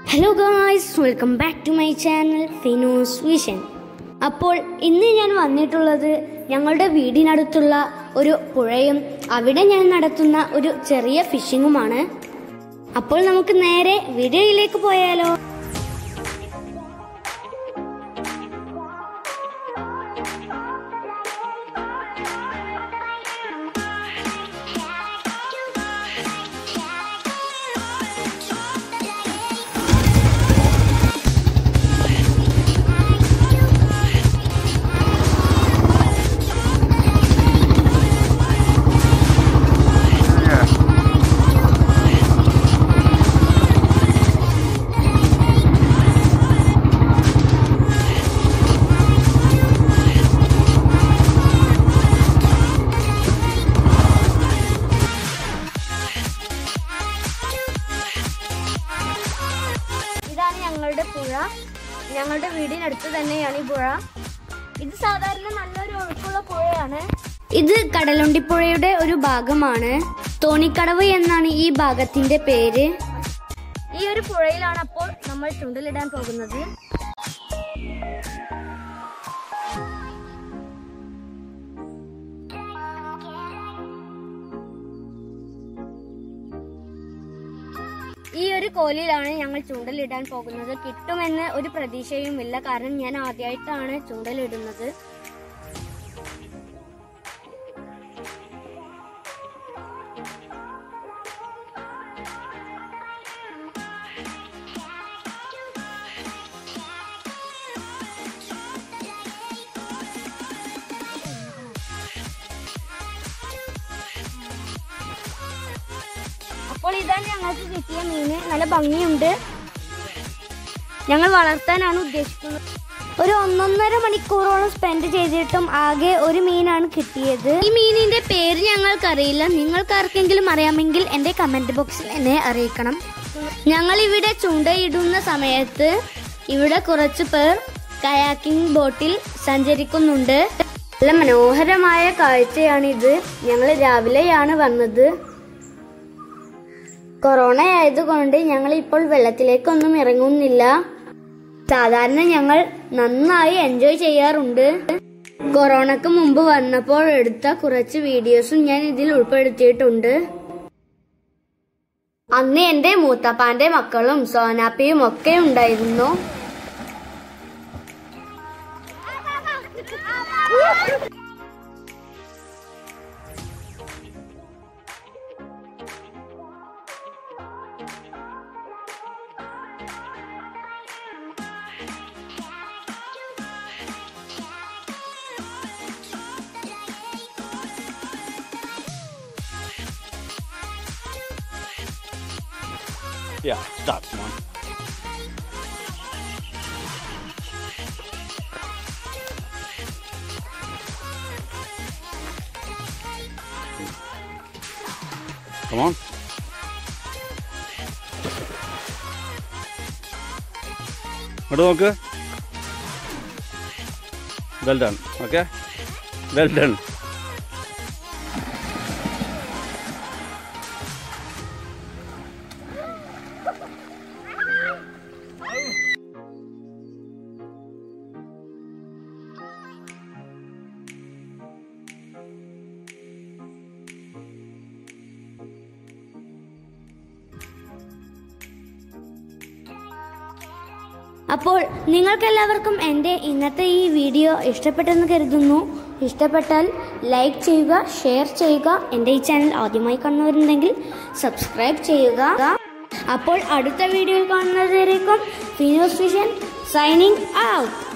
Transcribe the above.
Hello guys welcome back to my channel Finoos vision അപ്പോൾ ഇന്ന് ഞാൻ വന്നിട്ടുള്ളത് ഞങ്ങളുടെ വീടിനടുത്തുള്ള ഒരു പുഴയും അവിടെ ഞാൻ നടത്തുന്ന ഒരു ചെറിയ ഫിഷിങ്ങുമാണ് അപ്പോൾ നമുക്ക് നേരെ വീഡിയോയിലേക്ക് പോയാലോ ഇതാണ് ഞങ്ങളുടെ പുഴ ഞങ്ങളുടെ വീടിനടുത്ത് തന്നെയാണ് ഈ പുഴ ഇത് സാധാരണ നല്ലൊരു ഒഴുക്കുള്ള പുഴയാണ് ഇത് കടലുണ്ടിപ്പുഴയുടെ ഒരു ഭാഗമാണ് തോണിക്കടവ് എന്നാണ് ഈ ഭാഗത്തിന്റെ പേര് ഈ ഒരു പുഴയിലാണ് അപ്പോൾ നമ്മൾ ചുണ്ടലിടാൻ പോകുന്നത് ഈ ഒരു കോലിലാണ് ഞങ്ങൾ ചൂണ്ടലിടാൻ പോകുന്നത് കിട്ടുമെന്ന് ഒരു പ്രതീക്ഷയുമില്ല കാരണം ഞാൻ ആദ്യമായിട്ടാണ് ചൂണ്ടലിടുന്നത് അപ്പോൾ ഇതാണ് ഞങ്ങൾക്ക് കിട്ടിയ മീന് നല്ല ഭംഗിയുണ്ട് ഞങ്ങൾ വളർത്താനാണ് ഉദ്ദേശിക്കുന്നത് ഒരു ഒന്നൊന്നര മണിക്കൂറോളം സ്പെൻഡ് ചെയ്തിട്ടും ആകെ ഒരു മീനാണ് കിട്ടിയത് ഈ മീനിന്റെ പേര് ഞങ്ങൾക്കറിയില്ല നിങ്ങൾക്ക് ആർക്കെങ്കിലും അറിയാമെങ്കിൽ എന്റെ കമന്റ് ബോക്സിൽ എന്നെ അറിയിക്കണം ഞങ്ങൾ ഇവിടെ ചുണ്ടയിടുന്ന സമയത്ത് ഇവിടെ കുറച്ച് പേർ കയാക്കിംഗ് ബോട്ടിൽ സഞ്ചരിക്കുന്നുണ്ട് നല്ല മനോഹരമായ കാഴ്ചയാണിത് ഞങ്ങൾ രാവിലെയാണ് വന്നത് കൊറോണ ആയതുകൊണ്ട് ഞങ്ങൾ ഇപ്പോൾ വെള്ളത്തിലേക്കൊന്നും ഇറങ്ങുന്നില്ല സാധാരണ ഞങ്ങൾ നന്നായി എൻജോയ് ചെയ്യാറുണ്ട് കൊറോണക്ക് മുമ്പ് വന്നപ്പോൾ എടുത്ത കുറച്ച് വീഡിയോസും ഞാൻ ഇതിൽ ഉൾപ്പെടുത്തിയിട്ടുണ്ട് അന്ന് എന്റെ മൂത്തപ്പാന്റെ മക്കളും സോനാപ്പിയും ഒക്കെ ഉണ്ടായിരുന്നു Yeah, stop, come on. Come on. ഇങ്ങോട്ട് നോക്ക് well done okay well done അപ്പോൾ നിങ്ങൾക്കെല്ലാവർക്കും എൻ്റെ ഇന്നത്തെ ഈ വീഡിയോ ഇഷ്ടപ്പെട്ടെന്ന് കരുതുന്നു ഇഷ്ടപ്പെട്ടാൽ ലൈക്ക് ചെയ്യുക ഷെയർ ചെയ്യുക എൻ്റെ ഈ ചാനൽ ആദ്യമായി കാണുന്നവരുണ്ടെങ്കിൽ സബ്സ്ക്രൈബ് ചെയ്യുക അപ്പോൾ അടുത്ത വീഡിയോയിൽ കാണുന്നതുവരേക്കും ഫിനോസ് വിഷൻ സൈനിങ് ഔട്ട്